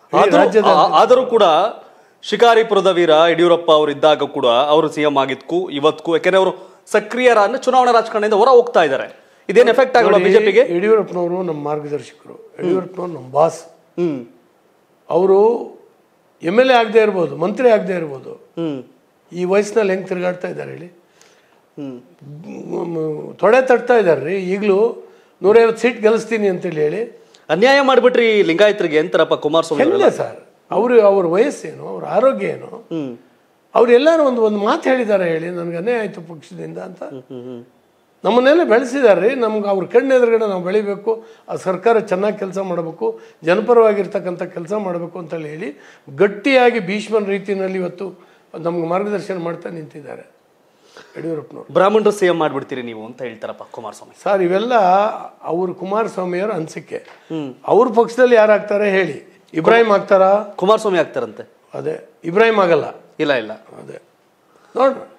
ಇಡೀ ಆದ್ರೂ- ರಾಜ್ಯದ ಆ- ಆದರೂ ಕೂಡ ಶಿಕಾರಿಪುರದ ವೀರ ಯಡಿಯೂರಪ್ಪ ಅವರು ಇದ್ದಾಗ ಕೂಡ ಅವರು ಸಿಎಂ ಆಗಿದ್ಕು ಇವತ್ಗೂ ಯಾಕೆಂದ್ರೆ ಅವರು ಸಕ್ರಿಯರನ್ನ ಚುನಾವಣಾ ರಾಜಕಾರಣದಿಂದ ಹೊರ ಹೋಗ್ತಾ ಇದ್ದಾರೆ ಇದೇನ್ ಎಫೆಕ್ಟ್ ಆಗಲ್ಲ ನೋಡಿ, ಬಿಜೆಪಿಗೆ ಯಡಿಯೂರಪ್ಪನವರು ನಮ್ಮ ಮಾರ್ಗದರ್ಶಕರು ಯಡಿಯೂರಪ್ಪನವರು ನಮ್ಮ ಬಾಸ್ ಹ್ಮ್ ಅವರು ಎಮ್ ಎಲ್ ಎ ಆಗದೆ ಇರ್ಬೋದು ಮಂತ್ರಿ ಆಗದೆ ಇರ್ಬೋದು ಹ್ಮ್ ಈ ವಯಸ್ಸಿನಲ್ಲಿ ಹೆಂಗೆ ತಿರುಗಾಡ್ತಾ ಇದ್ದಾರೆ ಹೇಳಿ ಹ್ಮ್ ಮ್- ತೊಡೆ ತಟ್ತಾ ಇದ್ದಾರೆ ರೀ ಈಗಲೂ ನೂರೈವತ್ತು ಸೀಟ್ ಗೆಲ್ಲಿಸ್ತೀನಿ ಅಂತೇಳಿ ಹೇಳಿ ಅನ್ಯಾಯ ಮಾಡ್ಬಿಟ್ರಿ ಲಿಂಗಾಯತರಿಗೆ ಎಂತಾರಪ್ಪ ಕುಮಾರಸ್ವಾಮಿ ಅವರೆಲ್ಲ? ಹೆಂಗೆ ಸರ್ ಅವರು ಅವ್ರ ವಯಸ್ಸೇನು ಅವ್ರ ಆರೋಗ್ಯ ಏನು ಹ್ಮ್ ಅವರೆಲ್ಲರೂ ಒಂದು ಒಂದು ಮಾತು ಹೇಳಿದ್ದಾರೆ ಹೇಳಿ ನನಗೆ ಅನ್ಯಾಯ ಆಯಿತು ಪಕ್ಷದಿಂದ ಅಂತ ಹ್ಮ್ ಹ್ಮ್ ನಮ್ಮನ್ನೆಲ್ಲ ಬೆಳೆಸಿದ್ದಾರೆ ರೀ ನಮ್ಗೆ ಅವ್ರ ಕಣ್ಣು ಎದುರುಗಡೆ ನಾವು ಬೆಳಿಬೇಕು ಆ ಸರ್ಕಾರ ಚೆನ್ನಾಗಿ ಕೆಲಸ ಮಾಡಬೇಕು ಜನಪರವಾಗಿರ್ತಕ್ಕಂಥ ಕೆಲಸ ಮಾಡಬೇಕು ಅಂತೇಳಿ ಹೇಳಿ ಗಟ್ಟಿಯಾಗಿ ಭೀಷ್ಮನ ರೀತಿಯಲ್ಲಿ ಇವತ್ತು ನಮ್ಗೆ ಮಾರ್ಗದರ್ಶನ ಮಾಡ್ತಾ ನಿಂತಿದ್ದಾರೆ ಯಡಿಯೂರಪ್ಪನವರು ಬ್ರಾಹ್ಮಣರು ಸಿಎಂ ಮಾಡ್ಬಿಡ್ತೀರಿ ನೀವು ಅಂತ ಹೇಳ್ತಾರಪ್ಪ ಕುಮಾರಸ್ವಾಮಿ ಸರ್ ಇವೆಲ್ಲ ಅವ್ರ ಕುಮಾರಸ್ವಾಮಿಯವರ ಅನಿಸಿಕೆ ಅವ್ರ ಪಕ್ಷದಲ್ಲಿ ಯಾರಾಗ್ತಾರೆ ಹೇಳಿ ಇಬ್ರಾಹಿಂ ಆಗ್ತಾರಾ ಕುಮಾರಸ್ವಾಮಿ ಆಗ್ತಾರಂತೆ ಅದೇ ಇಬ್ರಾಹಿಂ ಆಗಲ್ಲ ಇಲ್ಲ ಇಲ್ಲ ಅದೇ ನೋಡ್ರಿ